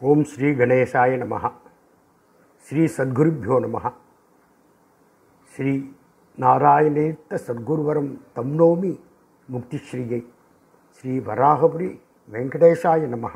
ஓம் ஸ்ரீ கணேசாய நமஹ ஸ்ரீ சத்குருபியோ நமஹ ஸ்ரீ நாராயணேத்த சத்குருவரம் தம் நோமி முக்திஸ்ரீயை ஸ்ரீ வராகபுரி வெங்கடேசாய நமஹ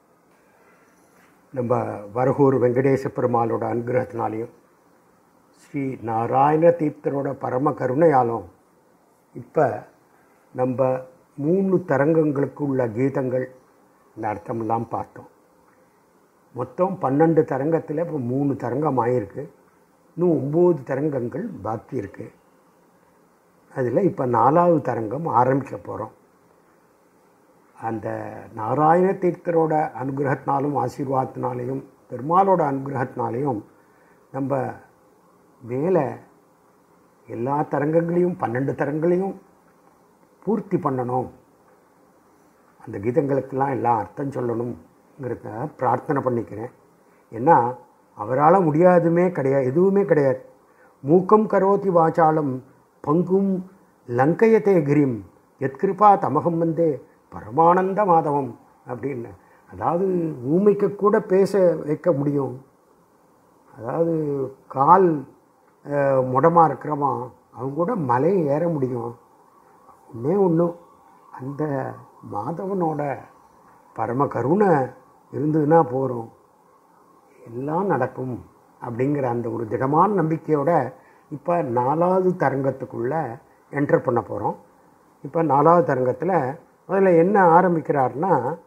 நம்ம வரகூர் வெங்கடேச பெருமாளோட அனுகிரகத்தினாலையும் ஸ்ரீ நாராயண தீர்த்தரோட பரம கருணையாலும் இப்போ நம்ம மூணு தரங்கங்களுக்கு உள்ள கீதங்கள் இந்த அர்த்தமெல்லாம் பார்த்தோம் மொத்தம் பன்னெண்டு தரங்கத்தில் இப்போ மூணு தரங்கம் ஆயிருக்கு இன்னும் ஒம்பது தரங்கங்கள் பாக்கி இருக்குது அதில் இப்போ நாலாவது தரங்கம் ஆரம்பிக்க போகிறோம் அந்த நாராயண தீர்த்தரோட அனுகிரகத்தினாலும் ஆசீர்வாதத்தினாலையும் பெருமாளோட அனுகிரகத்தினாலையும் நம்ம மேலே எல்லா தரங்கங்களையும் பன்னெண்டு தரங்களையும் பூர்த்தி பண்ணணும் அந்த கீதங்களுக்கெல்லாம் எல்லாம் அர்த்தம் சொல்லணுங்கிறத பிரார்த்தனை பண்ணிக்கிறேன் ஏன்னா அவரால் முடியாதுமே கிடையாது எதுவுமே கிடையாது மூக்கம் கரோதி வாச்சாலம் பங்கும் லங்கையத்தே கிரிம் எத்கிருபா தமகம் வந்தே பரமானந்த மாதவம் அப்படின்னு அதாவது ஊமைக்கு கூட பேச வைக்க முடியும் அதாவது கால் முடமாக இருக்கிறவன் அவங்க கூட மலையை ஏற முடியும் ஒன்றே ஒன்றும் அந்த மாதவனோட பரம கருணை இருந்ததுன்னா போகிறோம் எல்லாம் நடக்கும் அப்படிங்கிற அந்த ஒரு திடமான நம்பிக்கையோட இப்போ நாலாவது தரங்கத்துக்குள்ளே என்டர் பண்ண போகிறோம் இப்போ நாலாவது தரங்கத்தில் முதல்ல என்ன ஆரம்பிக்கிறார்னா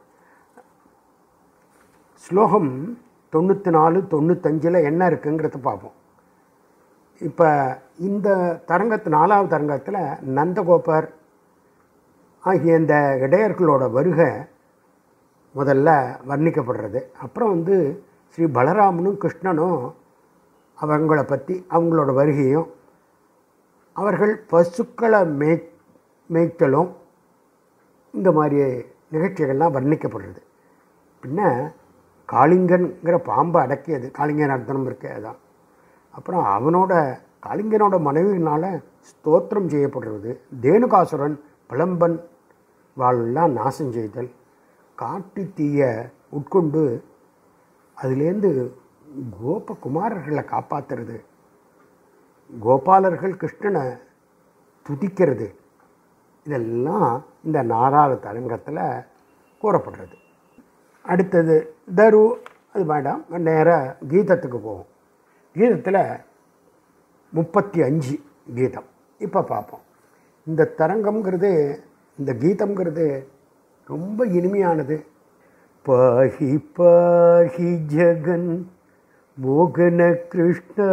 ஸ்லோகம் தொண்ணூற்றி நாலு தொண்ணூத்தஞ்சில் என்ன இருக்குங்கிறத பார்ப்போம் இப்போ இந்த தரங்கத்து நாலாவது தரங்கத்தில் நந்தகோபர் ஆகிய இந்த இடையர்களோட வருகை முதல்ல வர்ணிக்கப்படுறது அப்புறம் வந்து ஸ்ரீ பலராமனும் கிருஷ்ணனும் அவங்கள பற்றி அவங்களோட வருகையும் அவர்கள் பசுக்களை மேய் மேய்த்தலும் இந்த மாதிரி நிகழ்ச்சிகள்லாம் வர்ணிக்கப்படுறது பின்ன காளிங்கன்கிற பாம்பை அடக்கியது காளிங்கன் அர்த்தனம் இருக்கு அதான் அப்புறம் அவனோட காளிங்கனோட மனைவியினால் ஸ்தோத்திரம் செய்யப்படுறது தேனுகாசுரன் பழம்பன் வாழ்லாம் நாசம் செய்தல் காட்டு தீய உட்கொண்டு அதுலேருந்து கோபகுமாரர்களை காப்பாற்றுறது கோபாலர்கள் கிருஷ்ணனை துதிக்கிறது இதெல்லாம் இந்த நாராள தலைமுகத்தில் கூறப்படுறது அடுத்தது தரு அது வேண்டாம் நேராக கீதத்துக்கு போவோம் கீதத்தில் முப்பத்தி அஞ்சு கீதம் இப்போ பார்ப்போம் இந்த தரங்கம்ங்கிறது இந்த கீதம்ங்கிறது ரொம்ப இனிமையானது பாஹி பாஹி ஜகன் மோகன கிருஷ்ணா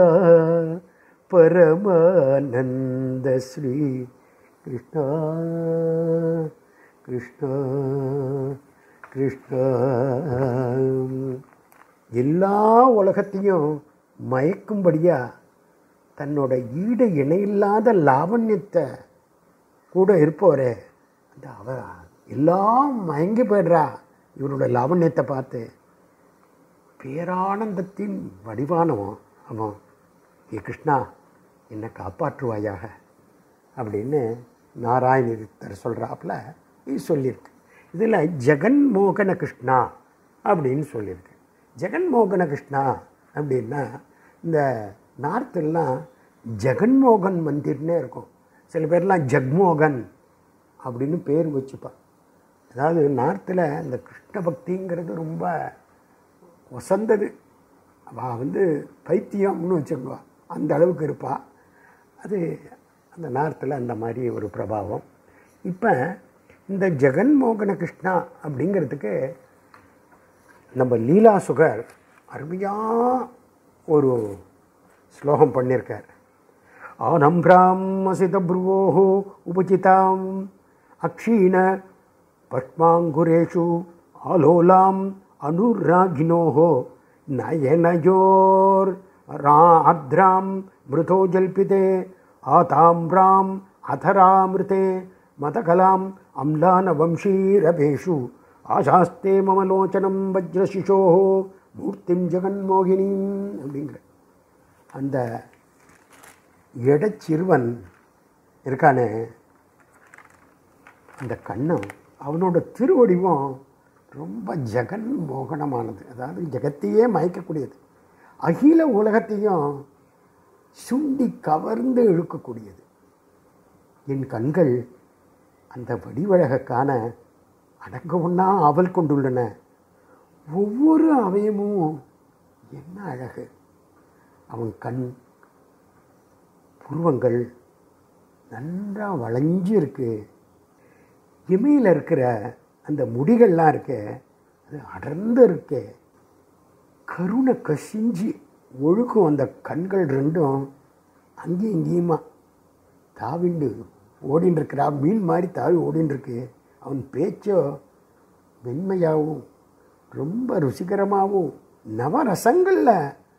பரமானந்த ஸ்ரீ கிருஷ்ணா கிருஷ்ணா கிருஷ்ணா எல்லா உலகத்தையும் மயக்கும்படியாக தன்னோட ஈடு இணையில்லாத லாவண்யத்தை கூட இருப்பவரே அந்த அவ எல்லாம் மயங்கி போயிடுறா இவரோட லாவண்யத்தை பார்த்து பேரானந்தத்தின் வடிவானவன் அவன் ஏ கிருஷ்ணா என்னை காப்பாற்றுவாயாக அப்படின்னு நாராயணத்தர் சொல்கிறாப்புல இது சொல்லியிருக்கு இதில் ஜெகன்மோகன கிருஷ்ணா அப்படின்னு சொல்லியிருக்கு ஜெகன்மோகன கிருஷ்ணா அப்படின்னா இந்த நார்த்தெல்லாம் ஜெகன்மோகன் மந்திர்னே இருக்கும் சில பேர்லாம் ஜக்மோகன் அப்படின்னு பேர் வச்சுப்பா அதாவது நார்த்தில் இந்த கிருஷ்ண பக்திங்கிறது ரொம்ப வசந்தது அவள் வந்து பைத்தியம்னு வச்சுக்கோ அந்த அளவுக்கு இருப்பாள் அது அந்த நார்த்தில் அந்த மாதிரி ஒரு பிரபாவம் இப்போ இந்த ஜெகன்மோகன கிருஷ்ணா அப்படிங்கிறதுக்கு நம்ம லீலா சுகர் அருமையாக ஒரு ஸ்லோகம் பண்ணியிருக்கார் ஆனம்பிராம் அசிதப்ருவோ உபசிதாம் அக்ஷீண பஷ்மாங்குரேஷு ஆலோலாம் அனுராகினோ நயனயோர் ராத்ராம் மிருதோ ஜல்பிதே ஆதாம்ராம் அதராமிருதே மதகலாம் அம்லான வம்சீரபேஷு ஆசாஸ்தே மமலோச்சனம் வஜ்ரசிஷோ மூர்த்திம் ஜெகன்மோகினீம் அப்படிங்கிற அந்த எடச்சிறுவன் இருக்கானே அந்த கண்ணம் அவனோட திருவடிவம் ரொம்ப ஜெகன் மோகனமானது அதாவது ஜெகத்தையே மயக்கக்கூடியது அகில உலகத்தையும் சுண்டி கவர்ந்து இழுக்கக்கூடியது என் கண்கள் அந்த வடிவழக காண அடங்க ஒன்றா ஆவல் கொண்டுள்ளன ஒவ்வொரு அவயமும் என்ன அழகு அவன் கண் புருவங்கள் நன்றா வளைஞ்சு இருக்கு இமையில் இருக்கிற அந்த முடிகள்லாம் இருக்கே அது அடர்ந்து இருக்கே கருணை கசிஞ்சு ஒழுக்கும் அந்த கண்கள் ரெண்டும் அங்கேயும் இங்கேயுமா தாவிண்டு ஓடின்னு இருக்கிறா மீன் மாதிரி தாவி ஓடின்னு இருக்கு அவன் பேச்சோ மென்மையாகவும் ரொம்ப ருசிகரமாகவும் நவரசங்களில்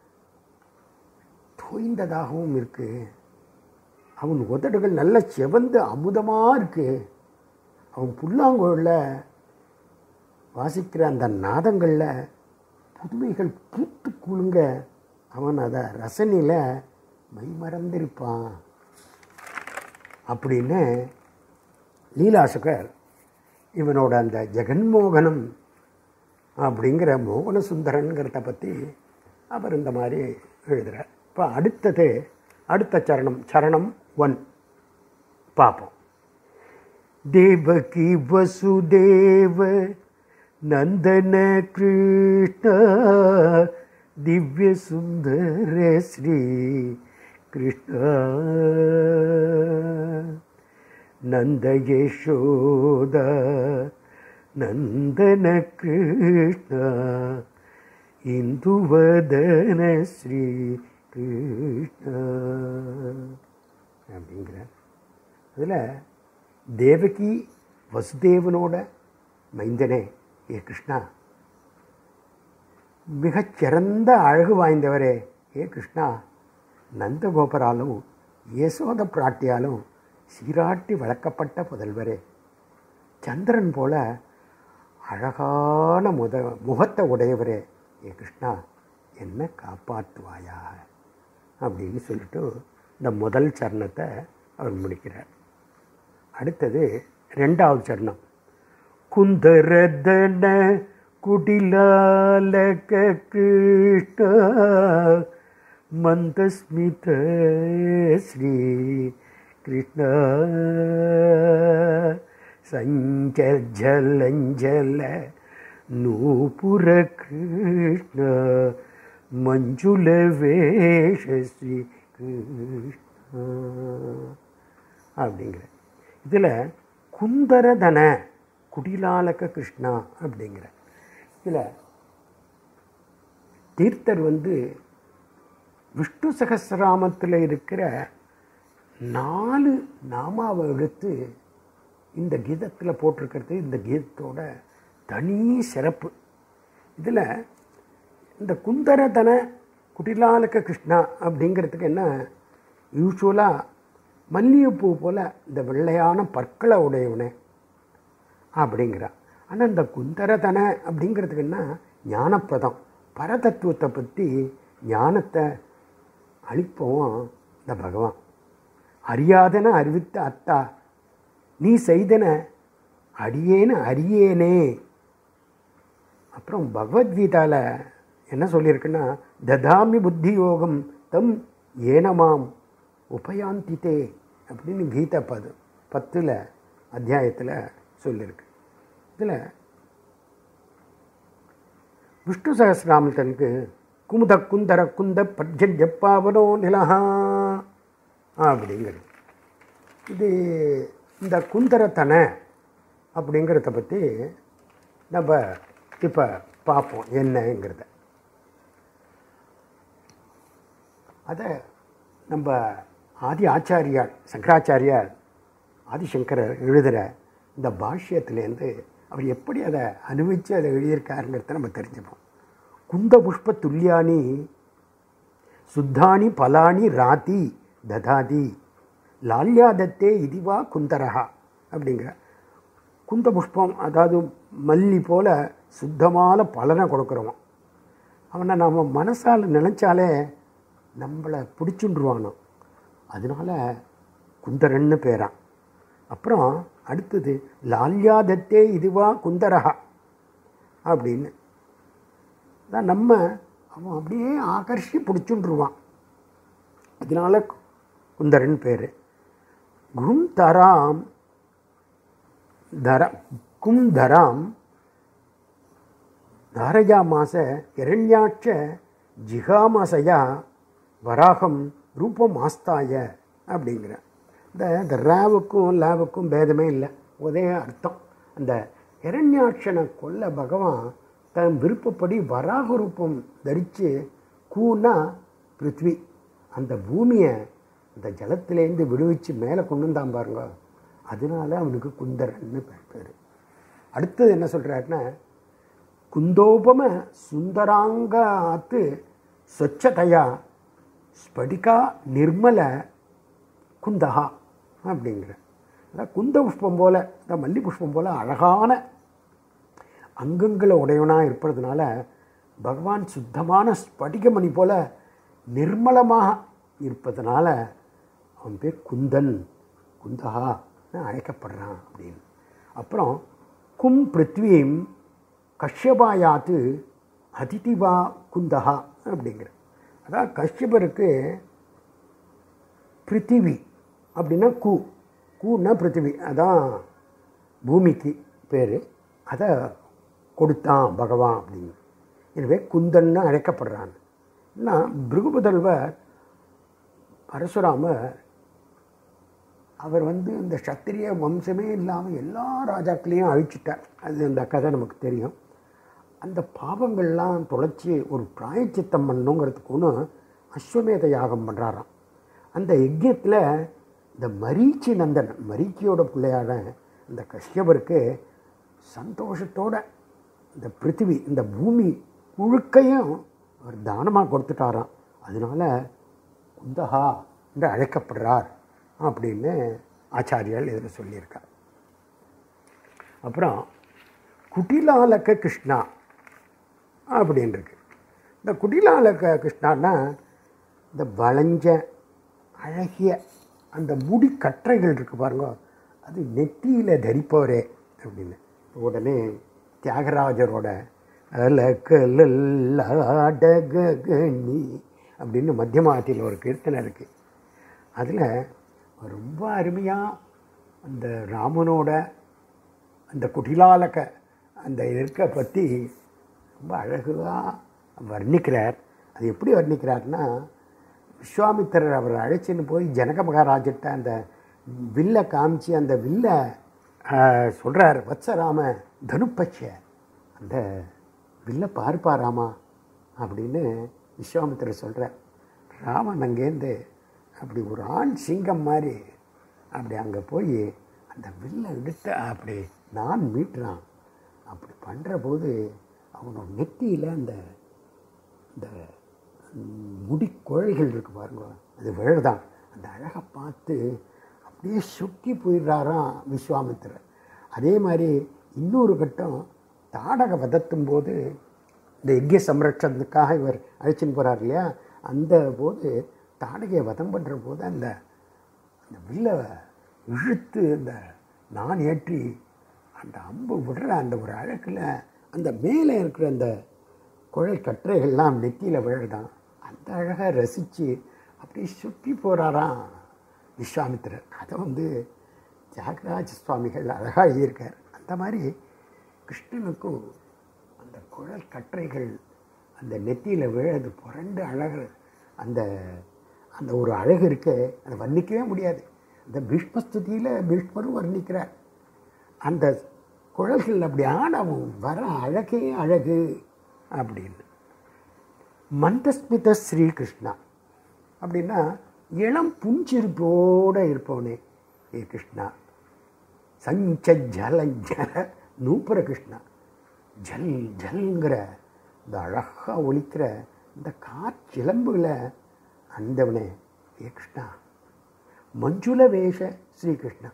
தோய்ந்ததாகவும் இருக்கு அவன் உதடுகள் நல்ல செவந்து அமுதமாக இருக்கு அவன் புல்லாங்குழலில் வாசிக்கிற அந்த நாதங்களில் புதுமைகள் பூத்து குலுங்க அவன் அதை ரசனையில் மைமறந்திருப்பான் அப்படின்னு லீலாசுகர் இவனோட அந்த ஜெகன்மோகனம் அப்படிங்கிற மோகன சுந்தரன்கிறத பற்றி அவர் இந்த மாதிரி எழுதுகிறார் இப்போ அடுத்தது அடுத்த சரணம் சரணம் ஒன் பார்ப்போம் தேவகி வசுதேவ நந்தன கிருஷ்ண திவ்ய சுந்தர ஸ்ரீ கிருஷ்ண நந்த யசோத நந்தன கிருஷ்ண இந்துவதன ஸ்ரீ கிருஷ்ண அப்படிங்கிற அதில் தேவகி வசுதேவனோட மைந்தனே ஏ கிருஷ்ணா மிகச்சிறந்த அழகு வாய்ந்தவரே ஏ கிருஷ்ணா நந்தகோபராலும் யசோத பிராட்டியாலும் சீராட்டி வளர்க்கப்பட்ட புதல்வரே சந்திரன் போல அழகான முத முகத்தை உடையவரே ஏ கிருஷ்ணா என்ன காப்பாற்றுவாயா அப்படின்னு சொல்லிட்டு இந்த முதல் சரணத்தை அவர் முடிக்கிறார் அடுத்தது ரெண்டாவது சரணம் குந்தரதன குடிலாலக கிருஷ்ண மந்தஸ்மித ஸ்ரீ கிருஷ்ண சஞ்சலஞ்சல நூபுர கிருஷ்ண மஞ்சுள வேஷ ஸ்ரீ கிருஷ்ண அப்படிங்கிற இதில் குந்தரதன குடிலாலக கிருஷ்ணா அப்படிங்கிற இதில் தீர்த்தர் வந்து விஷ்ணு சகசிராமத்தில் இருக்கிற நாலு நாமாவை எடுத்து இந்த கீதத்தில் போட்டிருக்கிறது இந்த கீதத்தோட தனி சிறப்பு இதில் இந்த குந்தரதன குடிலாலக கிருஷ்ணா அப்படிங்கிறதுக்கு என்ன யூஸ்வலாக மல்லிகைப்பூ போல் இந்த வெள்ளையான பற்களை உடையவனே அப்படிங்கிறான் ஆனால் இந்த குந்தரதன அப்படிங்கிறதுக்கு என்ன ஞானப்பதம் பரதத்துவத்தை பற்றி ஞானத்தை அளிப்பவும் இந்த பகவான் அறியாதன அறிவித்த அத்தா நீ செய்தன அடியேன அறியேனே அப்புறம் பகவத்கீதாவில் என்ன சொல்லியிருக்குன்னா ததாமி புத்தி யோகம் தம் ஏனமாம் உபயாந்தித்தே அப்படின்னு கீதா பது பத்தில் அத்தியாயத்தில் சொல்லியிருக்கு இதில் விஷ்ணு சகசிராமத்தனுக்கு குமுத குந்தர குந்த பட்ஜன் ஜப்பாவனோ நிலஹா அப்படிங்கிறது இது இந்த குந்தரத்தனை அப்படிங்கிறத பற்றி நம்ம இப்போ பார்ப்போம் என்னங்கிறத அதை நம்ம ஆதி ஆச்சாரியார் சங்கராச்சாரியார் ஆதிசங்கரர் எழுதுகிற இந்த பாஷ்யத்துலேருந்து அவர் எப்படி அதை அனுபவித்து அதை எழுதியிருக்காருங்கிறத நம்ம தெரிஞ்சுப்போம் குந்த புஷ்ப துல்லியானி சுத்தானி பலானி ராதி ததாதி லால்யாதத்தே இதுவா குந்தரஹா அப்படிங்கிற குந்த புஷ்பம் அதாவது மல்லி போல சுத்தமான பலனை கொடுக்குறவன் அவனை நம்ம மனசால் நினச்சாலே நம்மளை பிடிச்சுண்டுருவானோ அதனால குந்தரன்னு பேரான் அப்புறம் அடுத்தது லால்யாதத்தே இதுவா குந்தரஹா அப்படின்னு தான் நம்ம அவன் அப்படியே ஆகர்ஷி பிடிச்சுன்ருவான் அதனால குந்தரன் பேர் கும் தராம் தர கும் தராம் தாரயாமாச இரண்யாட்ச ஜிகாமாசையா வராகம் ரூபம் ஆஸ்தாய அப்படிங்கிற இந்த இந்த ராவுக்கும் லாவுக்கும் பேதமே இல்லை ஒரே அர்த்தம் அந்த இரண்யாட்சனை கொல்ல பகவான் தன் விருப்பப்படி வராக ரூபம் தரித்து கூனா பிருத்வி அந்த பூமியை அந்த ஜலத்திலேருந்து விடுவிச்சு மேலே கொண்டு வந்தான் பாருங்க அதனால அவனுக்கு குந்தரன்னு பேர் பேர் அடுத்தது என்ன சொல்கிறாருன்னா குந்தோபம சுந்தராங்காத்து சொச்சதையா ஸ்படிகா நிர்மல குந்தகா அப்படிங்கிற அதான் குந்த புஷ்பம் போல் இந்த மல்லி புஷ்பம் போல் அழகான அங்கங்களை உடையவனாக இருப்பதுனால பகவான் சுத்தமான ஸ்படிகமணி போல நிர்மலமாக இருப்பதனால அவன் பேர் குந்தன் குந்தகா அழைக்கப்படுறான் அப்படின்னு அப்புறம் கும் பிருத்வீம் கஷ்யபாயாத்து அதிதிவா குந்தகா அப்படிங்கிற அதான் கஷ்யபருக்கு பிருத்திவி அப்படின்னா கூ கூன்னா பிருத்திவி அதான் பூமிக்கு பேர் அதை கொடுத்தான் பகவான் அப்படின்னு எனவே குந்தன்னு அழைக்கப்படுறான் ஏன்னா பிருகுபுதல்வர் பரசுராமர் அவர் வந்து இந்த சத்திரிய வம்சமே இல்லாமல் எல்லா ராஜாக்களையும் அழிச்சிட்டார் அது அந்த கதை நமக்கு தெரியும் அந்த பாவங்கள்லாம் தொலைச்சி ஒரு பிராயச்சித்தம் பண்ணணுங்கிறதுக்கு ஒன்று அஸ்வமேத யாகம் பண்ணுறாராம் அந்த யஜ்யத்தில் இந்த மரீச்சி நந்தன் மரீச்சியோட பிள்ளையான இந்த கஷ்யபருக்கு சந்தோஷத்தோட இந்த பிருத்திவி இந்த பூமி முழுக்கையும் அவர் தானமாக கொடுத்துட்டாராம் அதனால குந்தகா என்று அழைக்கப்படுறார் அப்படின்னு ஆச்சாரியால் இதில் சொல்லியிருக்கார் அப்புறம் குட்டிலாலக்க கிருஷ்ணா அப்படின்னு இருக்கு இந்த குட்டிலாலக்க கிருஷ்ணான்னா இந்த வளைஞ்ச அழகிய அந்த முடி கற்றைகள் இருக்கு பாருங்க அது நெத்தியில் தரிப்பவரே அப்படின்னு உடனே தியாகராஜரோட அலகலி அப்படின்னு மத்தியமாவத்தில் ஒரு கீர்த்தனை இருக்குது அதில் ரொம்ப அருமையாக அந்த ராமனோட அந்த குட்டிலாலக்க அந்த இருக்க பற்றி ரொம்ப அழகாக வர்ணிக்கிறார் அது எப்படி வர்ணிக்கிறார்னா விஸ்வாமித்திரர் அவர் அழைச்சின்னு போய் ஜனக மகாராஜிட்ட அந்த வில்லை காமிச்சு அந்த வில்லை சொல்கிறார் வத்சராம தனுப்பச்ச அந்த வில்லை பார்ப்பா ராமா அப்படின்னு விஸ்வாமித்திரர் சொல்கிறார் ராமன் அங்கேருந்து அப்படி ஒரு ஆண் சிங்கம் மாதிரி அப்படி அங்கே போய் அந்த வில்லை எடுத்து அப்படி நான் மீட்டுறான் அப்படி பண்ணுற போது அவனோட நெத்தியில் அந்த இந்த முடி குழல்கள் இருக்கு பாருங்க அது விழதான் அந்த அழகை பார்த்து அப்படியே சுற்றி போயிடுறாராம் விஸ்வாமித்திரர் அதே மாதிரி இன்னொரு கட்டம் தாடக வதத்தும் போது இந்த யஜ்ய சம்ரட்சணத்துக்காக இவர் அழைச்சின்னு போகிறார் இல்லையா அந்த போது தாடகையை வதம் பண்ணுற போது அந்த அந்த வில்லை இழுத்து அந்த நான் ஏற்றி அந்த அம்பு விடுற அந்த ஒரு அழகில் அந்த மேலே இருக்கிற அந்த குழல் கற்றைகள்லாம் நெத்தியில் விழுதான் அந்த அழகை ரசித்து அப்படியே சுற்றி போகிறாராம் விஸ்வாமித்திரர் அதை வந்து தியாகராஜ சுவாமிகள் அழகாக எழுதியிருக்கார் அந்த மாதிரி கிருஷ்ணனுக்கும் அந்த குழல் கற்றைகள் அந்த நெத்தியில் விழது புரண்டு அழகு அந்த அந்த ஒரு அழகு இருக்கு அதை வர்ணிக்கவே முடியாது இந்த பீஷ்மஸ்துதியில் பீஷ்மரும் வர்ணிக்கிறார் அந்த குழல்கள் அப்படி ஆடவும் வர அழகே அழகு அப்படின்னு மந்தஸ்மித ஸ்ரீகிருஷ்ணா அப்படின்னா இளம் புஞ்சிருப்போடு இருப்பவனே ஏ கிருஷ்ணா சஞ்ச ஜல ஜல நூப்புர கிருஷ்ணா ஜல் ஜல்ங்கிற இந்த அழகாக ஒழிக்கிற இந்த காற்றிலம்புகளை அந்தவனே ஏ கிருஷ்ணா மஞ்சுள வேஷ ஸ்ரீகிருஷ்ணா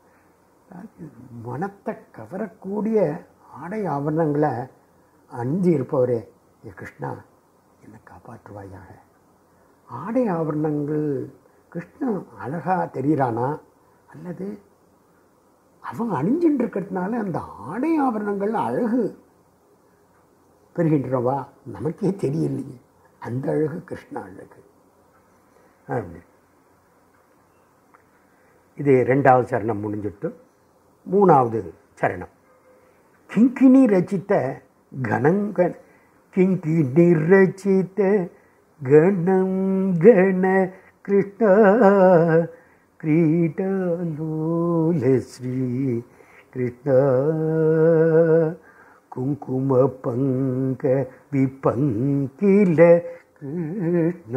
மனத்தை கவரக்கூடிய ஆடை ஆபரணங்களை அணிஞ்சு இருப்பவரே ஏ கிருஷ்ணா என்னை காப்பாற்றுவாயாக ஆடை ஆபரணங்கள் கிருஷ்ணன் அழகாக தெரிகிறானா அல்லது அவன் அணிஞ்சுட்டு இருக்கிறதுனால அந்த ஆடை ஆபரணங்கள் அழகு பெறுகின்றவா நமக்கே தெரியலையே அந்த அழகு கிருஷ்ண அழகு அப்படி இது ரெண்டாவது சரணம் முடிஞ்சுட்டு மூணாவது சரணம் கிங்கினி ரச்சித்த கணங்க கிங்கினி ரச்சித்த கணம் கண கிருஷ்ண கிரீடாலோல ஸ்ரீ கிருஷ்ண குங்கும பங்க விபங்கில கிருஷ்ண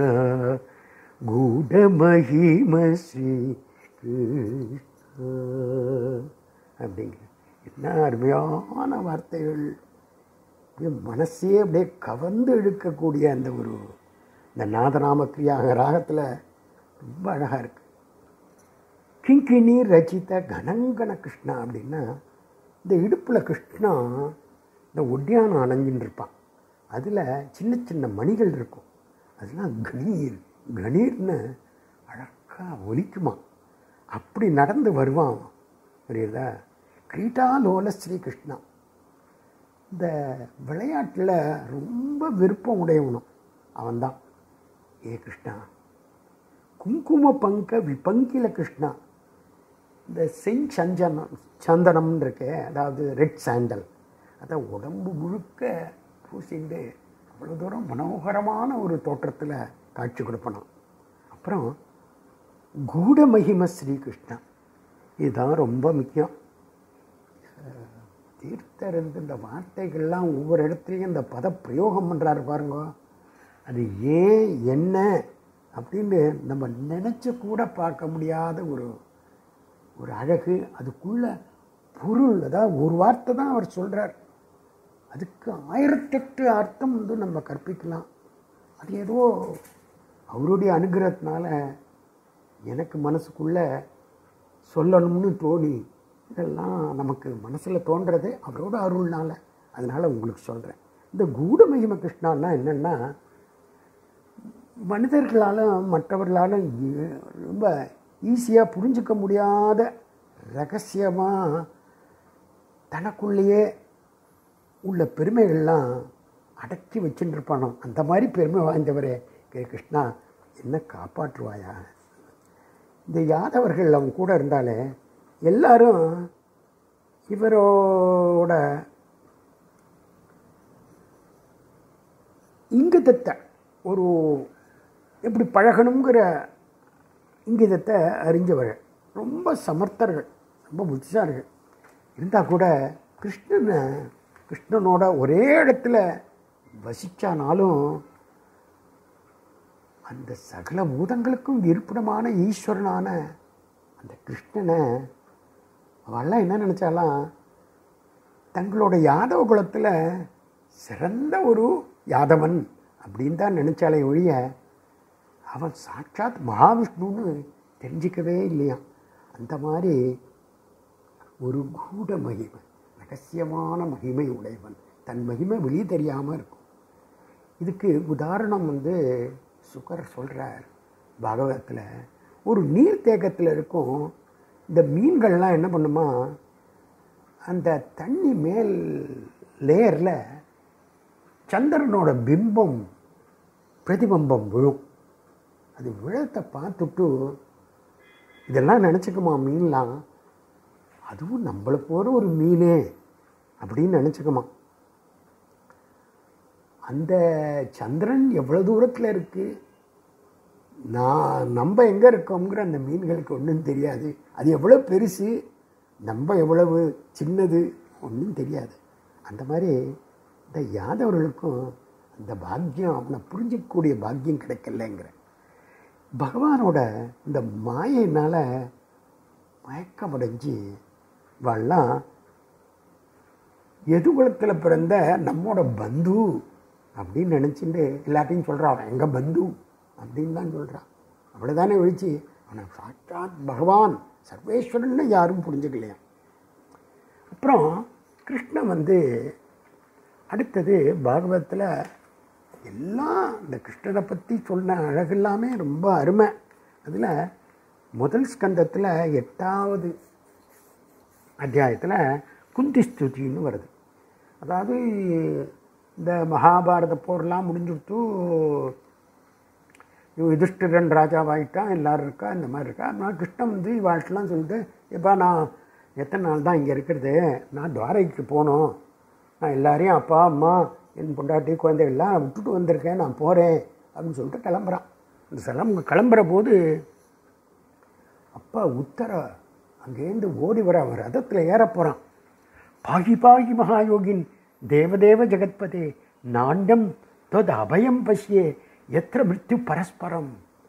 கூடமகிம ஸ்ரீ கிருஷ்ண அப்படிங்கிற என்ன அருமையான வார்த்தைகள் அப்படியே மனசே அப்படியே கவர்ந்து இழுக்கக்கூடிய அந்த ஒரு இந்த நாதநாம கிரியாக ராகத்தில் ரொம்ப அழகாக இருக்கு கிங்கினி ரச்சித கணங்கண கிருஷ்ணா அப்படின்னா இந்த இடுப்பில் கிருஷ்ணா இந்த ஒட்டியானம் அணைஞ்சின்னு இருப்பான் அதில் சின்ன சின்ன மணிகள் இருக்கும் அதெல்லாம் கணீர் கணீர்னு அழகாக ஒலிக்குமா அப்படி நடந்து வருவான் அவன். புரியுதா கிரீட்டாலோல ஸ்ரீ கிருஷ்ணா இந்த விளையாட்டில் ரொம்ப விருப்பம் உடையவனும் அவன்தான் ஏ கிருஷ்ணா குங்கும பங்க விபங்கில கிருஷ்ணா இந்த செஞ்சந்தனம் சந்தனம்னு இருக்கு அதாவது ரெட் சாண்டல் அதை உடம்பு முழுக்க பூசிண்டு அவ்வளோ தூரம் மனோகரமான ஒரு தோற்றத்தில் காட்சி கொடுப்பனான் அப்புறம் கூட மகிம ஸ்ரீகிருஷ்ணா இதுதான் ரொம்ப முக்கியம் தீர்த்தர் இருந்து இந்த வார்த்தைகள்லாம் ஒவ்வொரு இடத்துலையும் இந்த பத பிரயோகம் பண்ணுறாரு பாருங்க அது ஏன் என்ன அப்படின்னு நம்ம நினச்சி கூட பார்க்க முடியாத ஒரு ஒரு அழகு அதுக்குள்ள பொருள் அதாவது ஒரு வார்த்தை தான் அவர் சொல்கிறார் அதுக்கு ஆயிரத்தெட்டு அர்த்தம் வந்து நம்ம கற்பிக்கலாம் அது ஏதோ அவருடைய அனுகிரகத்தினால எனக்கு மனசுக்குள்ள சொல்லணும்னு தோணி இதெல்லாம் நமக்கு மனசில் தோன்றது அவரோட அருள்னால அதனால் உங்களுக்கு சொல்கிறேன் இந்த கூட மகிம கிருஷ்ணான்னா என்னென்னா மனிதர்களாலும் மற்றவர்களாலும் ஏ- ரொம்ப ஈஸியாக புரிஞ்சுக்க முடியாத ரகசியமாக தனக்குள்ளேயே உள்ள பெருமைகள்லாம் அடக்கி வச்சுட்டு இருப்பானோ அந்த மாதிரி பெருமை வாய்ந்தவரே கே கிருஷ்ணா என்ன காப்பாற்றுவாயா இந்த யாதவர்கள் அவங்க கூட இருந்தாலே எல்லாரும் இவரோட இங்கிதத்தை ஒரு எப்படி பழகணுங்கிற இங்கிதத்தை அறிஞ்சவர்கள் ரொம்ப சமர்த்தர்கள் ரொம்ப புத்திசாலிகள் இருந்தால் கூட கிருஷ்ணனை கிருஷ்ணனோட ஒரே இடத்துல வசிச்சானாலும் அந்த சகல பூதங்களுக்கும் இருப்பிடமான ஈஸ்வரனான அந்த கிருஷ்ணனை அவெல்லாம் என்ன நினச்சாலாம் தங்களோட யாதவ குலத்தில் சிறந்த ஒரு யாதவன் அப்படின்னு தான் நினச்சாலே ஒழிய அவன் சாட்சாத் மகாவிஷ்ணுன்னு தெரிஞ்சிக்கவே இல்லையா அந்த மாதிரி ஒரு கூட மகிமை ரகசியமான மகிமை உடையவன் தன் மகிமை வெளியே தெரியாமல் இருக்கும் இதுக்கு உதாரணம் வந்து சுகர் சொல்கிறார் பாகவதத்தில் ஒரு நீர்த்தேக்கத்தில் இருக்கும் இந்த மீன்கள்லாம் என்ன பண்ணுமா அந்த தண்ணி மேல் லேயரில் சந்திரனோட பிம்பம் பிரதிபிம்பம் விழும் அது விழத்தை பார்த்துட்டு இதெல்லாம் நினச்சிக்குமா மீன்லாம் அதுவும் நம்மளை போகிற ஒரு மீனே அப்படின்னு நினச்சிக்குமா அந்த சந்திரன் எவ்வளோ தூரத்தில் இருக்குது நான் நம்ம எங்கே இருக்கோங்கிற அந்த மீன்களுக்கு ஒன்றும் தெரியாது அது எவ்வளோ பெருசு நம்ம எவ்வளவு சின்னது ஒன்றும் தெரியாது அந்த மாதிரி இந்த யாதவர்களுக்கும் அந்த பாக்கியம் அவனை புரிஞ்சிக்கக்கூடிய பாக்கியம் கிடைக்கலங்கிற பகவானோட இந்த மாயினால் மயக்கமடைஞ்சு இவெல்லாம் எதுகுலத்தில் பிறந்த நம்மோட பந்து அப்படின்னு நினச்சிட்டு எல்லாத்தையும் சொல்கிறான் அவன் எங்கள் பந்து அப்படின்னு தான் சொல்கிறான் அவ்வளோதானே ஒழிச்சு அவனை சாட்சாத் பகவான் சர்வேஸ்வரன்னு யாரும் புரிஞ்சுக்கலையா அப்புறம் கிருஷ்ணன் வந்து அடுத்தது பாகவத்தில் எல்லாம் இந்த கிருஷ்ணனை பற்றி சொன்ன அழகு எல்லாமே ரொம்ப அருமை அதில் முதல் ஸ்கந்தத்தில் எட்டாவது அத்தியாயத்தில் குந்தி ஸ்துதின்னு வருது அதாவது இந்த மகாபாரத போர்லாம் முடிஞ்சுட்டு யுதிஷ்டிரன் ராஜாவாயிட்டான் எல்லாரும் இருக்கா இந்த மாதிரி இருக்கா நான் கிருஷ்ணன் வந்து இவாழ்க்கெல்லாம் சொல்லிட்டு எப்பா நான் எத்தனை நாள் தான் இங்கே இருக்கிறது நான் துவாரைக்கு போகணும் நான் எல்லாரையும் அப்பா அம்மா என் பொண்டாட்டி குழந்தைகள்லாம் விட்டுட்டு வந்திருக்கேன் நான் போகிறேன் அப்படின்னு சொல்லிட்டு கிளம்புறான் இந்த சிலம் கிளம்புற போது அப்பா உத்தர அங்கேருந்து ஓடி வர அவன் ரதத்தில் ஏற போகிறான் பாகி பாகி மகாயோகின் தேவதேவ ஜெகத்பதே நாண்டம் தொத் அபயம் பசியே எத்திர மிருத்யு பரஸ்பரம்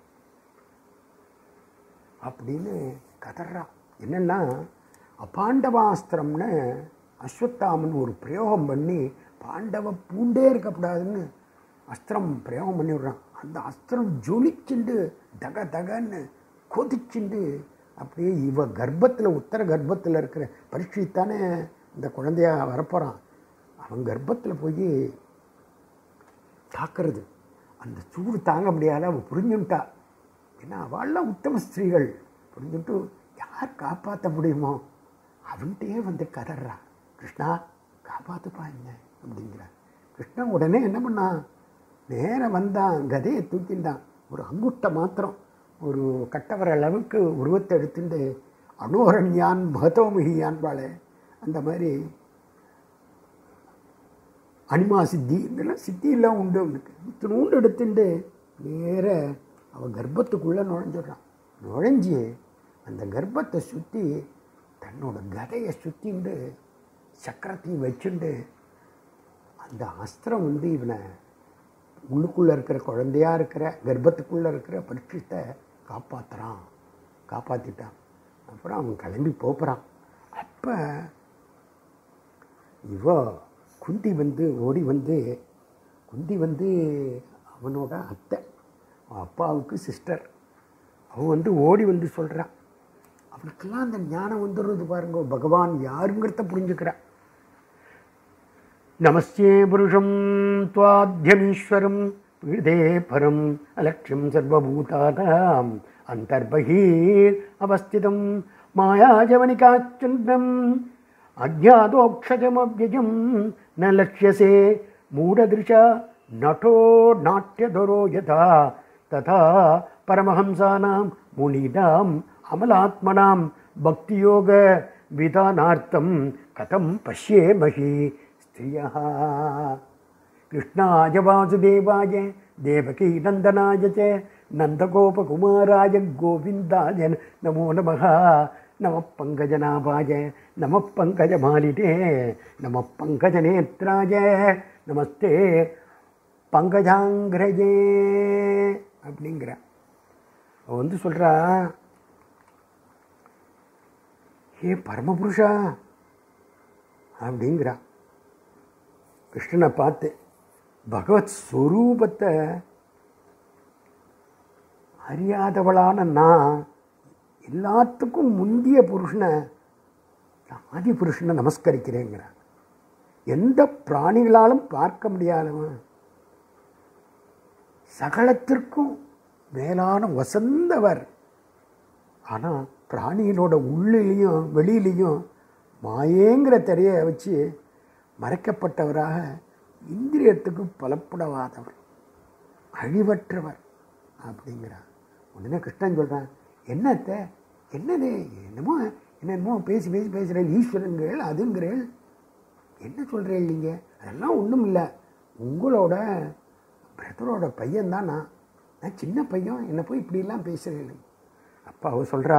அப்படின்னு கதறான் என்னென்னா அபாண்டவாஸ்திரம்னு அஸ்வத்தாமன் ஒரு பிரயோகம் பண்ணி பாண்டவ பூண்டே இருக்கக்கூடாதுன்னு அஸ்திரம் பிரயோகம் பண்ணி விடுறான் அந்த அஸ்திரம் ஜொலிச்சுண்டு தக தகன்னு கொதிச்சுண்டு அப்படியே இவ கர்ப்பத்தில் உத்தர கர்ப்பத்தில் இருக்கிற பரீட்சித்தானே இந்த குழந்தையா வரப்போகிறான் அவன் கர்ப்பத்தில் போய் தாக்குறது அந்த சூடு தாங்க முடியாத அவள் புரிஞ்சுட்டா ஏன்னா அவள்லாம் உத்தம ஸ்திரீகள் புரிஞ்சுட்டு யார் காப்பாற்ற முடியுமோ அவன்கிட்டயே வந்து கதறா கிருஷ்ணா காப்பாற்றுப்பா என்ன அப்படிங்கிறார் கிருஷ்ணன் உடனே என்ன பண்ணான் நேரம் வந்தான் கதையை தூக்கிண்டான் ஒரு அங்குட்ட மாத்திரம் ஒரு கட்டவர அளவுக்கு உருவத்தை எடுத்துட்டு அனோரண்யான் மகதோமிகியான் பாளே அந்த மாதிரி அனிமா சித்தி இதெல்லாம் சித்தியெல்லாம் உண்டு அவனுக்கு இத்தினூண்டு எடுத்துட்டு நேர அவன் கர்ப்பத்துக்குள்ளே நுழைஞ்சிடுறான் நுழைஞ்சி அந்த கர்ப்பத்தை சுற்றி தன்னோட கதையை சுற்றிண்டு சக்கரத்தையும் வச்சுண்டு அந்த அஸ்திரம் வந்து இவனை உள்ளுக்குள்ளே இருக்கிற குழந்தையா இருக்கிற கர்ப்பத்துக்குள்ளே இருக்கிற பரீட்சத்தை காப்பாற்றுறான் காப்பாற்றிட்டான் அப்புறம் அவன் கிளம்பி போகிறான் அப்போ இவ குந்தி வந்து ஓடி வந்து குந்தி வந்து அவனோட அத்தை அவன் அப்பாவுக்கு சிஸ்டர் அவன் வந்து ஓடி வந்து சொல்கிறான் அவனுக்கெல்லாம் அந்த ஞானம் வந்துடுறது பாருங்க பகவான் யாருங்கிறத புரிஞ்சுக்கிறான் நமஸ்தே புருஷம் துவாத்யமீஸ்வரம் விதே பரம் அலட்சியம் சர்வபூதானாம் அந்தர்பகீர் அவஸ்திதம் மாயாஜவனிகாச்சந்திரம் அஜாதோக்ஷஜமவ்யயம் ந லட்சியசே மூடதிருஷா நட்டோ நாட்டியதரோ யதா ததா பரமஹம்சானாம் முனீனாம் அமலாத்மனாம் பக்தியோக விதானார்த்தம் கதம் பஷ்யேமஹி ஸ்திரியா कृष्णाय वासुदेवाय देवकी नन्दनाय च नन्दगोपकुमाराय गोविन्दाय नमो नमः नमः पङ्कजनाभाय नमः पङ्कजमालिने नमः पङ्कजनेत्राय நமஸ்தே பங்கஜாங்கிரஜே அப்படிங்கிற அவ வந்து சொல்கிறா ஏ பரமபுருஷா அப்படிங்கிறா கிருஷ்ணனை பார்த்து பகவத் ஸ்வரூபத்தை அறியாதவளான நான் எல்லாத்துக்கும் முந்திய புருஷனை ஆதி புருஷனை நமஸ்கரிக்கிறேங்கிறான் எந்த பிராணிகளாலும் பார்க்க முடியாதவன் சகலத்திற்கும் மேலான வசந்தவர் ஆனால் பிராணிகளோட உள்ளிலையும் வெளியிலையும் மாயேங்கிற திரையை வச்சு மறைக்கப்பட்டவராக இந்திரியத்துக்கு பலப்படவாதவர் அழிவற்றவர் அப்படிங்கிறார் உடனே கிருஷ்ணன் சொல்கிறான் என்னத்த என்னது என்னமோ என்னென்னமோ பேசி பேசி பேசுகிறேன் ஈஸ்வரன்கள் அதுங்கிறேன் என்ன சொல்கிறேன் நீங்கள் அதெல்லாம் ஒன்றும் இல்லை உங்களோட பிரதரோட பையன்தான் நான் நான் சின்ன பையன் என்னை போய் இப்படிலாம் பேசுகிறேன் அப்பா அவ சொல்கிறா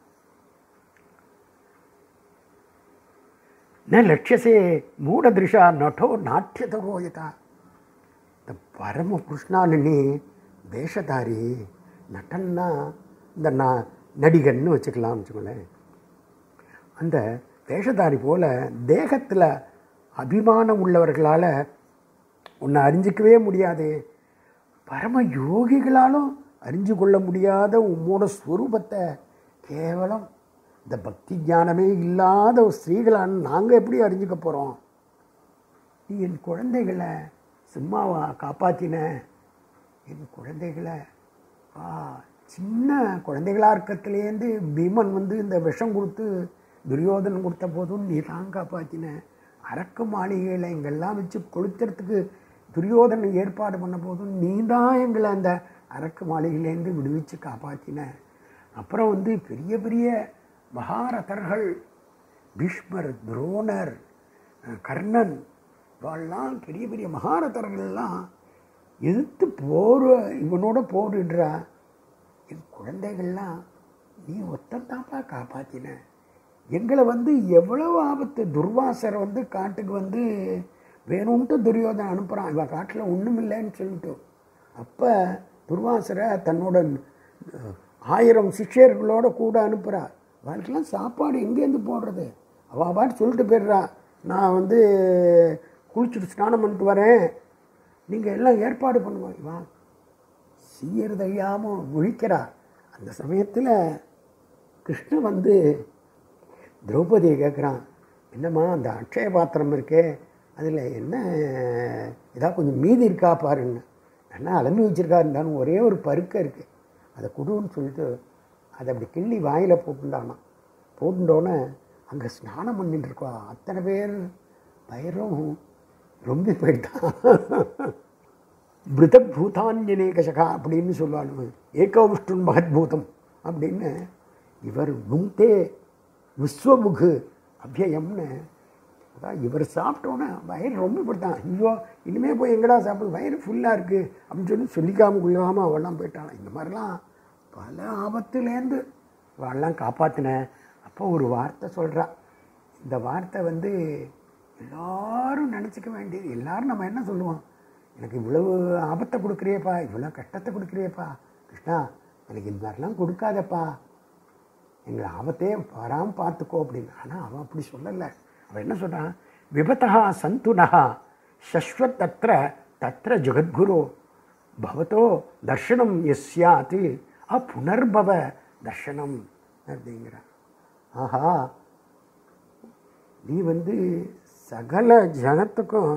ந லட்சியசே மூடதிருஷா நட்டோ நாட்டியதரோயதா இந்த பரம கிருஷ்ணான்னு நீ வேஷதாரி நட்டன்னா இந்த நான் நடிகன்னு வச்சுக்கலாம் வச்சுக்கோங்களேன் அந்த வேஷதாரி போல தேகத்தில் அபிமானம் உள்ளவர்களால் உன்னை அறிஞ்சிக்கவே முடியாது பரம யோகிகளாலும் அறிஞ்சு கொள்ள முடியாத உம்மோட ஸ்வரூபத்தை கேவலம் இந்த பக்தி ஞானமே இல்லாத ஒரு ஸ்திரீகளான நாங்கள் எப்படி அறிஞ்சுக்க போகிறோம் நீ என் குழந்தைகளை சும்மாவா காப்பாற்றின என் குழந்தைகளை ஆ சின்ன குழந்தைகளாக இருக்கத்துலேருந்து பீமன் வந்து இந்த விஷம் கொடுத்து துரியோதனன் கொடுத்த போதும் நீ தான் காப்பாற்றின அரக்கு மாளிகையில் எங்கெல்லாம் வச்சு கொளுத்துறதுக்கு துரியோதனன் ஏற்பாடு பண்ண போதும் நீ தான் எங்களை அந்த அரக்கு மாளிகையிலேருந்து விடுவிச்சு காப்பாற்றின அப்புறம் வந்து பெரிய பெரிய மகாரதர்கள் பீஷ்மர் துரோணர் அஹ், கர்ணன் இவெல்லாம் பெரிய பெரிய மகாரதர்கள்லாம் எதிர்த்து போர் இவனோட போரிடுறா என் குழந்தைகள்லாம் நீ ஒத்தத்தாப்பா காப்பாத்தின எங்களை வந்து எவ்வளவு ஆபத்து துர்வாசர் வந்து காட்டுக்கு வந்து வேணும்ட்டு துரியோதனை அனுப்புகிறான் இவன் காட்டில் ஒன்றும் இல்லைன்னு சொல்லிட்டு அப்போ துர்வாசரை தன்னோட அஹ், ஆயிரம் சிஷ்யர்களோட கூட அனுப்புகிறா அவளுக்கெல்லாம் சாப்பாடு எங்கேருந்து போடுறது அவள் பாட்டு சொல்லிட்டு போயிடுறா நான் வந்து குளிச்சுட்டு ஸ்நானம் பண்ணிட்டு வரேன் நீங்கள் எல்லாம் ஏற்பாடு பண்ணுவோம் வா செய்யறதையாமல் முழிக்கிறா அந்த சமயத்தில் கிருஷ்ணன் வந்து திரௌபதியை கேட்குறான் என்னம்மா அந்த அக்ஷய பாத்திரம் இருக்கே அதில் என்ன ஏதாவது கொஞ்சம் மீதி இருக்கா பாருன்னு நல்லா அலம்பி வச்சிருக்கா இருந்தாலும் ஒரே ஒரு பருக்க இருக்குது அதை கொடுன்னு சொல்லிட்டு அதை அப்படி கிள்ளி வாயில் போட்டுண்டானான் போட்டுட்டோன்னே அங்கே ஸ்நானம் பண்ணிட்டு இருக்கா அத்தனை பேர் பயிரும் ரொம்ப போயிட்டான் பிருதக் பூதாஞ்சனேகசகா அப்படின்னு சொல்லுவாங்க ஏகவிஷ்ணுன் மகத்பூதம் அப்படின்னு இவர் முக்தே விஸ்வமுகு அபியயம்னு அதான் இவர் சாப்பிட்டோன்னே வயிறு ரொம்ப படுத்தான் ஐயோ இனிமேல் போய் எங்கடா சாப்பிடு வயிறு ஃபுல்லாக இருக்குது அப்படின்னு சொல்லி சொல்லிக்காம கொள்ளாமல் அவெல்லாம் போயிட்டான் இந்த மாதிரிலாம் பல ஆபத்துலேருந்து அவெல்லாம் காப்பாற்றினேன் அப்போ ஒரு வார்த்தை சொல்கிறா இந்த வார்த்தை வந்து எல்லாரும் நினச்சிக்க வேண்டியது எல்லாரும் நம்ம என்ன சொல்லுவோம் எனக்கு இவ்வளவு ஆபத்தை கொடுக்குறியப்பா இவ்வளோ கஷ்டத்தை கொடுக்குறியப்பா கிருஷ்ணா எனக்கு இந்த மாதிரிலாம் கொடுக்காதப்பா எங்களை ஆபத்தே வராமல் பார்த்துக்கோ அப்படின்னு ஆனால் அவன் அப்படி சொல்லலை அவன் என்ன சொல்கிறான் விபத்தா சந்துனஹா சஸ்வத் தத்ர தத்ர ஜெகத்குரு பவதோ தர்ஷனம் எஸ்யாத் அ புனர்பவ தர்ஷனம் அப்படிங்கிறான் ஆஹா நீ வந்து சகல ஜனத்துக்கும்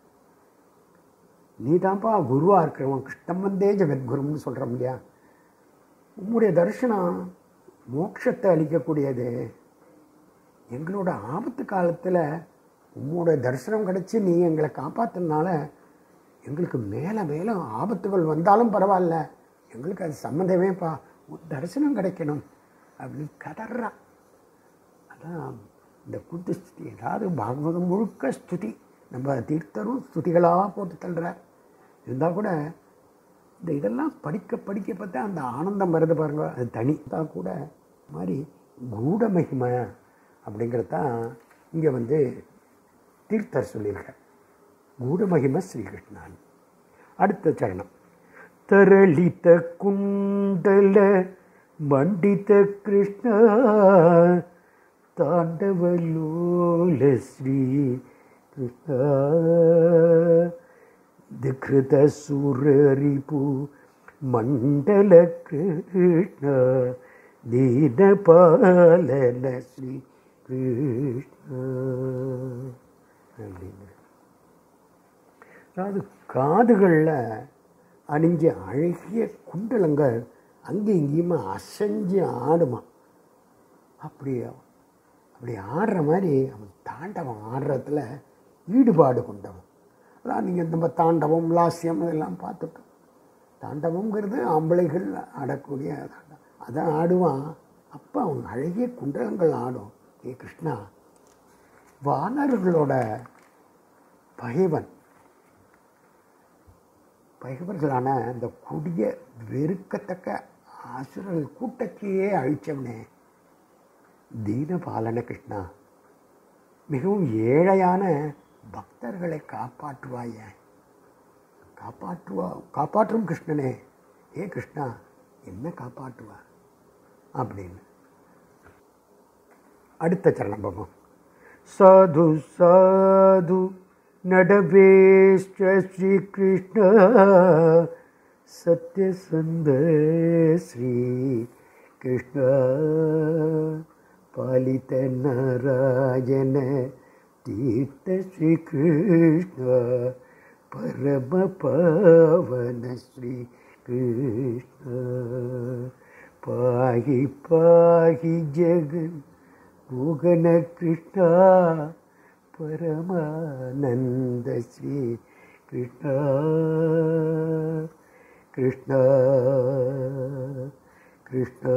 நீ தான்ப்பா குருவாக இருக்கிறவன் கிருஷ்ணம் வந்தே ஜெகத்குருன்னு சொல்கிறோம் இல்லையா உம்முடைய தரிசனம் மோட்சத்தை அளிக்கக்கூடியது எங்களோட ஆபத்து காலத்தில் உம்மோட தரிசனம் கிடச்சி நீ எங்களை காப்பாற்றினால எங்களுக்கு மேலே மேலே ஆபத்துகள் வந்தாலும் பரவாயில்ல எங்களுக்கு அது சம்மந்தமேப்பா உன் தரிசனம் கிடைக்கணும் அப்படின்னு கதறான் அதான் இந்த கூட்டு ஸ்துதி ஏதாவது பாகவதம் முழுக்க ஸ்துதி நம்ம தீர்த்தரும் ஸ்துதிகளாக போட்டு தள்ளுறார் இருந்தால் கூட இந்த இதெல்லாம் படிக்க படிக்க பார்த்தா அந்த ஆனந்தம் வருது பாருங்க அது தனி தான் கூட இந்த மாதிரி கூட மகிமை அப்படிங்கிறது தான் இங்கே வந்து தீர்த்தர் சொல்லியிருக்கார் கூட மகிமை ஸ்ரீகிருஷ்ணன் அடுத்த சரணம் தரளித குண்டல மண்டித கிருஷ்ண தாண்டவலோல ஸ்ரீ கிருஷ்ண திக்ருத சுரரிபு மண்டல கிருஷ்ண தீனபாலன ஸ்ரீ கிருஷ்ண அப்படின்னு அதாவது காதுகளில் அணிஞ்ச அழகிய குண்டலங்கள் அங்கே இங்கேயுமா அசைஞ்சு ஆடுமா அப்படி அப்படி ஆடுற மாதிரி அவன் தாண்டவம் ஆடுறதுல ஈடுபாடு கொண்டவன் அதான் நீங்கள் நம்ம தாண்டவம் லாஸ்யம் இதெல்லாம் பார்த்துட்டோம் தாண்டவங்கிறது ஆம்பளைகள் ஆடக்கூடிய தாண்டம் அதான் ஆடுவான் அப்போ அவன் அழகிய குண்டலங்கள் ஆடும் ஏ கிருஷ்ணா வானர்களோட பகைவன் பகைவர்களான அந்த கொடிய வெறுக்கத்தக்க ஆசுரர்கள் கூட்டத்தையே அழிச்சவனே தீனபாலன கிருஷ்ணா மிகவும் ஏழையான பக்தர்களை காப்பாற்றுவாய காப்பாற்றுவா காப்பாற்றும் கிருஷ்ணனே ஏ கிருஷ்ணா என்ன காப்பாற்றுவா அப்படின்னு அடுத்த சரணம் பார்ப்போம் சாது சாது நடவேஷ்ட ஸ்ரீகிருஷ்ண சத்யசந்த ஸ்ரீ கிருஷ்ண பாலித நாராயண தீர்த்த ஸ்ரீகிருஷ்ண பரம பாவன ஸ்ரீ கிருஷ்ண பாகி பாகி ஜெகன் மோகன கிருஷ்ணா பரமானந்த ஸ்ரீ கிருஷ்ணா கிருஷ்ணா கிருஷ்ணா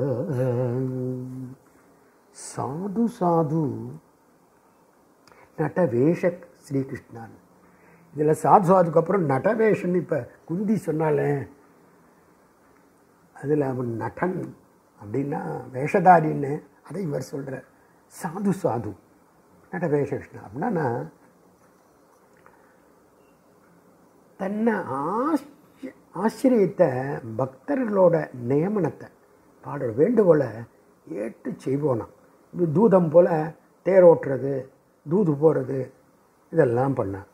சாது சாது நடவேஷ ஸ்ரீகிருஷ்ணான் இதில் சாது சாதுக்கு அப்புறம் நடவேஷன் இப்போ குந்தி சொன்னாலே அதில் அவன் நடன் அப்படின்னா வேஷதாரின்னு அதை இவர் சொல்கிறார் சாது சாது நடவேஷ கிருஷ்ணா அப்படின்னா தன்னை ஆச்ச ஆச்சரியத்தை பக்தர்களோட நியமனத்தை பாடுற வேண்டுகோளை ஏற்று செய்வோனாம் இது தூதம் போல் தேர் ஓட்டுறது தூது போகிறது இதெல்லாம் பண்ணான்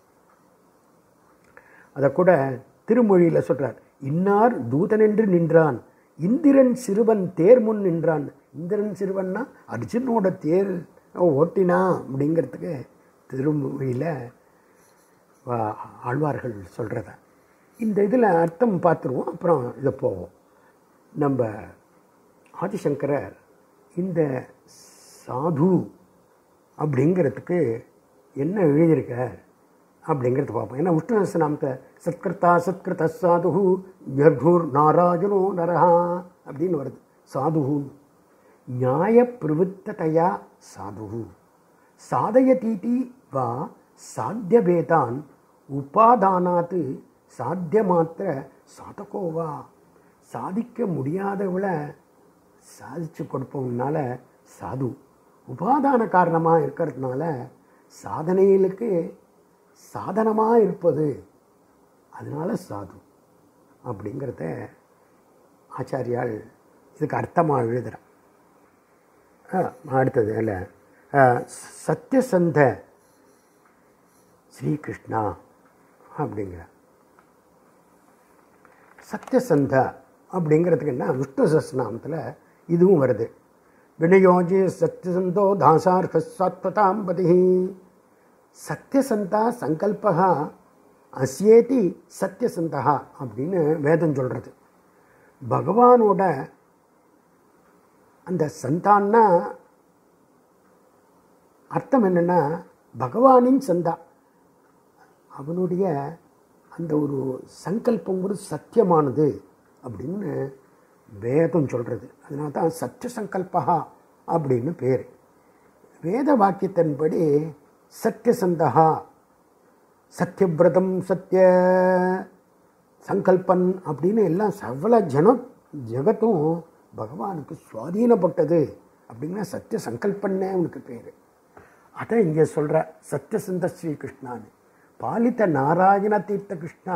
அதை கூட திருமொழியில் சொல்கிறார் இன்னார் தூதனென்று நின்றான் இந்திரன் சிறுவன் தேர் முன் நின்றான் இந்திரன் சிறுவன்னா அர்ஜுனோட தேர் ஓட்டினா அப்படிங்கிறதுக்கு திருமொழியில் வா- ஆழ்வார்கள் சொல்கிறத இந்த இதில் அர்த்தம் பார்த்துருவோம் அப்புறம் இதை போவோம் நம்ம ஆதிசங்கரர் இந்த சாது அப்படிங்கிறதுக்கு என்ன எழுதியிருக்கார் அப்படிங்கிறது பார்ப்போம் ஏன்னா விஷ்ணு நாமத்தை சத்கிருத்தா சத்கிருத சாது ஜர்கூர் நாராஜனோ நரஹா அப்படின்னு வருது சாதுன்னு நியாய பிரவృத்ததையா சாது சாதயதீதி வா சாத்தியபேதான் உபாதானாத் சாத்தியமாத்திர சாதகோவா சாதிக்க முடியாதவளை சாதிச்சு கொடுப்பவனால சாது உபாதான காரணமாக இருக்கிறதுனால சாதனைகளுக்கு சாதனமாக இருப்பது அதனால சாது அப்படிங்கிறத ஆச்சாரியால் இதுக்கு அர்த்தமாக எழுதுகிறான் அடுத்தது இல்லை சத்யசந்த ஸ்ரீகிருஷ்ணா அப்படிங்கிற சத்யசந்த அப்படிங்கிறதுக்கு என்ன விஷ்ணு சஸ்நாமத்தில் இதுவும் வருது வினயோஜி சத்யசந்தோ தாசார்ஹ சாத்வதாம்பதி சத்யசந்தா சங்கல்பா அஸ்யேதி சத்யசந்தா அப்படின்னு வேதம் சொல்கிறது பகவானோட அந்த சந்தான்னா அர்த்தம் என்னென்னா பகவானின் சந்தா அவனுடைய அந்த ஒரு சங்கல்பம் ஒரு சத்தியமானது அப்படின்னு வேதம் சொல்கிறது அதனால தான் சத்திய சங்கல்பா அப்படின்னு பேர் வேத வாக்கியத்தின்படி சத்தியசந்தகா சத்தியபிரதம் சத்திய சங்கல்பன் அப்படின்னு எல்லாம் சகல ஜனம் ஜெகத்தும் பகவானுக்கு சுவாதீனப்பட்டது அப்படின்னா சத்திய சங்கல்பன்னே அவனுக்கு பேர் அதை இங்கே சொல்கிற சத்யசந்த ஸ்ரீ கிருஷ்ணான்னு பாலித்த நாராயண தீர்த்த கிருஷ்ணா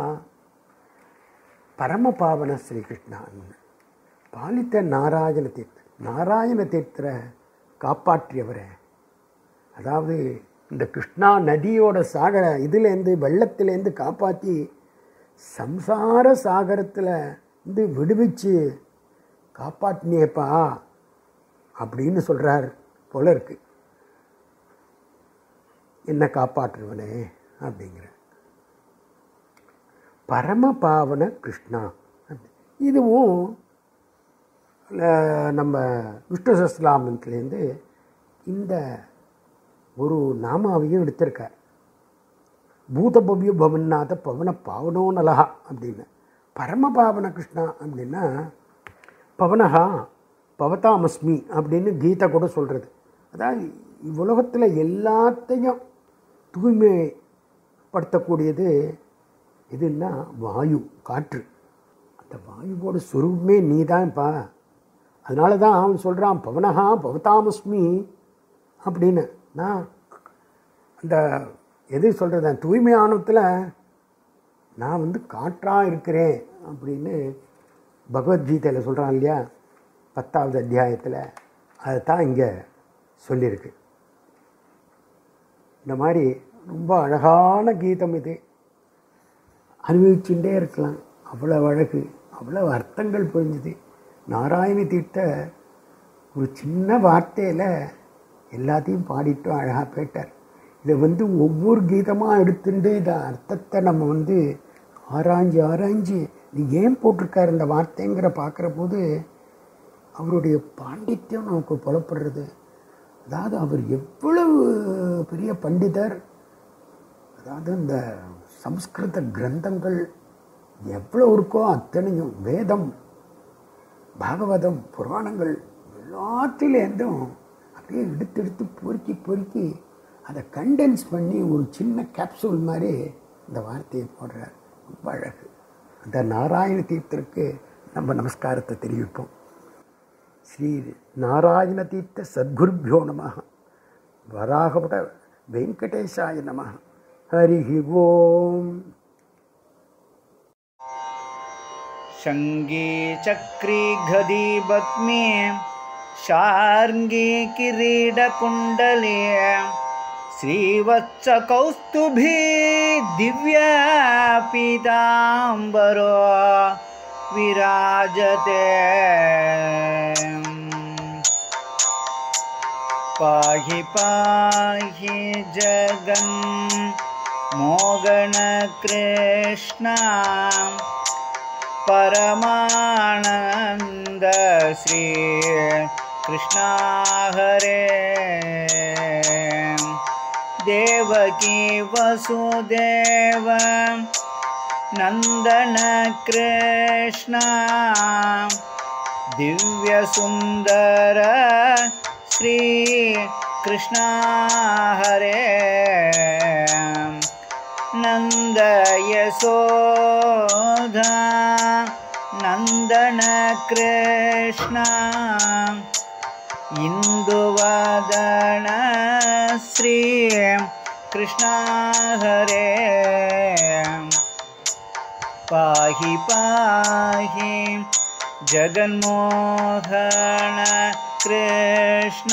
பரம பாவன ஸ்ரீ கிருஷ்ணான்னு பாலித்த நாராயண தீர்த்த நாராயண தீர்த்தரை காப்பாற்றியவரே அதாவது இந்த கிருஷ்ணா நதியோட சாகர இதுலேருந்து வெள்ளத்துலேருந்து காப்பாற்றி சம்சார சாகரத்தில் இருந்து விடுவிச்சு காப்பாற்றினியப்பா அப்படின்னு சொல்கிறார் போல இருக்கு என்ன காப்பாற்றுவனே அப்படிங்கிற பரம பாவன கிருஷ்ணா இதுவும் அஹ், நம்ம விஷ்ணு சஸ்லாமத்துலேருந்து இந்த ஒரு நாமாவையும் எடுத்திருக்கார் பூதபவ்ய பவன்னாத பவன பாவனோ நலஹா அப்படின்னு பரம பாவன கிருஷ்ணா அப்படின்னா பவனஹா பவதாமஸ்மி அப்படின்னு கீதை கூட சொல்கிறது அதாவது இவ்வுலகத்தில் எல்லாத்தையும் தூய்மைப்படுத்தக்கூடியது எதுன்னா வாயு காற்று அந்த வாயுவோட சுரூபமே நீ தான்ப்பா அதனால தான் அவன் சொல்கிறான் பவனஹா பவதாமஸ்மி அப்படின்னு நான் அந்த எது சொல்கிறது தூய்மையானத்தில் நான் வந்து காற்றாக இருக்கிறேன் அப்படின்னு பகவத்கீதையில் சொல்கிறான் இல்லையா பத்தாவது அத்தியாயத்தில் அதைத்தான் இங்கே சொல்லியிருக்கு இந்த மாதிரி ரொம்ப அழகான கீதம் இது அனுபவிச்சுட்டே இருக்கலாம் அவ்வளோ அழகு அவ்வளோ அர்த்தங்கள் புரிஞ்சுது நாராயண தீர்த்த ஒரு சின்ன வார்த்தையில் எல்லாத்தையும் பாடிட்டும் அழகாக போயிட்டார் இதை வந்து ஒவ்வொரு கீதமாக எடுத்துட்டு இந்த அர்த்தத்தை நம்ம வந்து ஆராய்ஞ்சு ஆராய்ஞ்சு இது ஏன் போட்டிருக்கார் இந்த வார்த்தைங்கிற பார்க்குற போது அவருடைய பாண்டித்யம் நமக்கு புலப்படுறது அதாவது அவர் எவ்வளவு பெரிய பண்டிதர் அதாவது இந்த சம்ஸ்கிருத கிரந்தங்கள் எவ்வளோ இருக்கோ அத்தனையும் வேதம் பாகவதம் புராணங்கள் எல்லாத்துலேருந்தும் அப்படியே எடுத்து எடுத்து பொறுக்கி பொறுக்கி அதை கண்டென்ஸ் பண்ணி ஒரு சின்ன கேப்சூல் மாதிரி இந்த வார்த்தையை போடுறார் ரொம்ப அழகு அந்த நாராயண தீர்த்தருக்கு நம்ம நமஸ்காரத்தை தெரிவிப்போம் ஸ்ரீ நாராயண தீர்த்த சத்குருபியோ நம வராகபட வெங்கடேஷாய நம ஹரி ஓம் शङ्गे चक्रे गदी बत्मे शार्ङ्गे किरीटकुण्डले श्रीवत्सकौस्तुभे दिव्यापीताम्बरो विराजते पाहि पाहि जगन् मोगणकृष्णा परमानन्द श्री कृष्णा हरे देवकी वसुदेव नन्दन कृष्णा दिव्यसुन्दर श्री कृष्णा हरे नन्द यशोधा नन्दन कृष्ण इन्दुवदन श्री कृष्ण हरे पाहि पाहि जगन्मोहन कृष्ण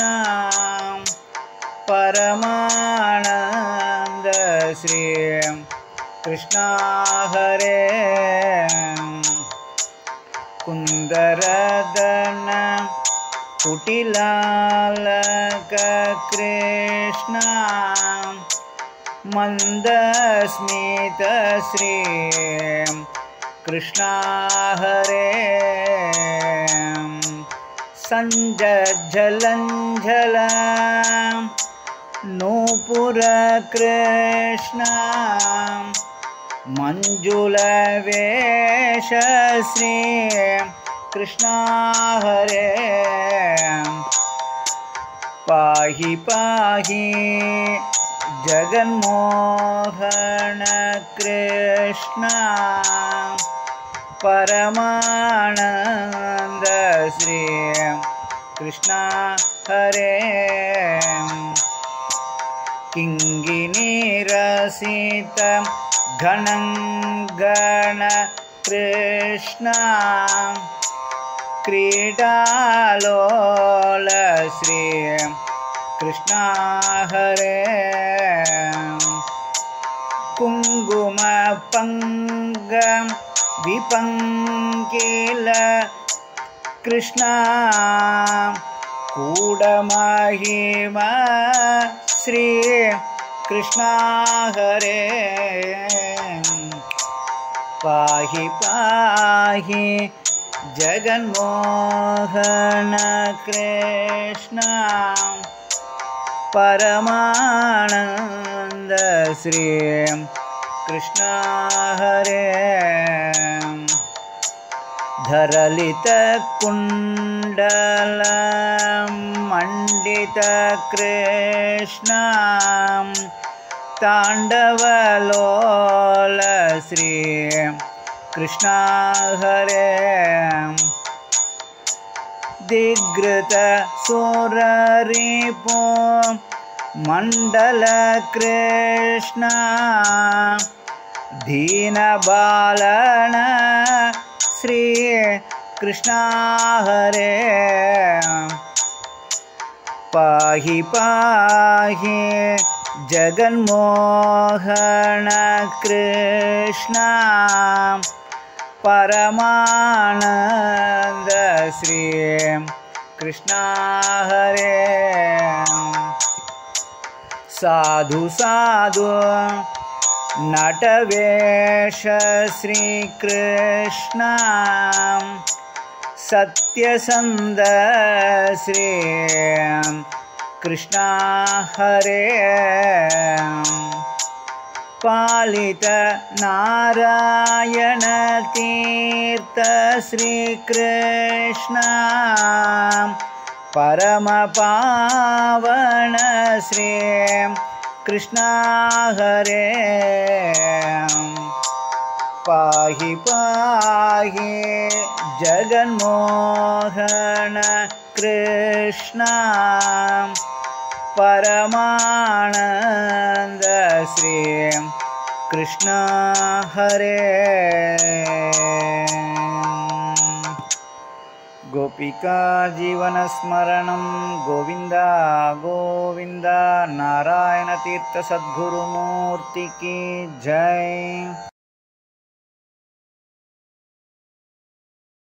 परमानन्द श्री कृष्णा हरे कुन्दरदन कुटिलालक कृष्णा मन्दस्मित श्री कृष्णा हरे सञ्जलञ्झल नूपुर कृष्ण मञ्जुलवेश श्री कृष्णा हरे पाहि पाहि जगन्मोहन कृष्ण परमानन्द श्री कृष्णा हरे किङ्गिनीरसित घनङ्गण कृष्ण क्रीडालोल श्री कृष्णा हरे कुङ्कुमपङ्ग विपङ्किल कृष्णा कूडमहिमा श्री कृष्णा हरे पाहि पाहि जगन्मोहन कृष्ण परमानन्द श्री कृष्ण हरे धरलितकुण्डल मण्डित कृष्ण ताण्डवलोल श्री कृष्ण हरे दिग्ृत सुररिपो मण्डल कृष्ण दीनबालन श्री कृष्णा हरे पाहि पाहि जगन्मोहन कृष्ण परमानन्द श्री कृष्णा हरे साधु साधु नटवेश श्रीकृष्ण सत्यसन्द श्री कृष्णा हरे पालित नारायणतीर्थ श्रीकृष्ण परमपावन श्री कृष्णा हरे पाहि पाहि जगन्मोहन कृष्ण परमानन्द श्री कृष्ण हरे गोपिका जीवनस्मरणं गोविन्द गोविन्द नारायणतीर्थसद्गुरुमूर्ति की जय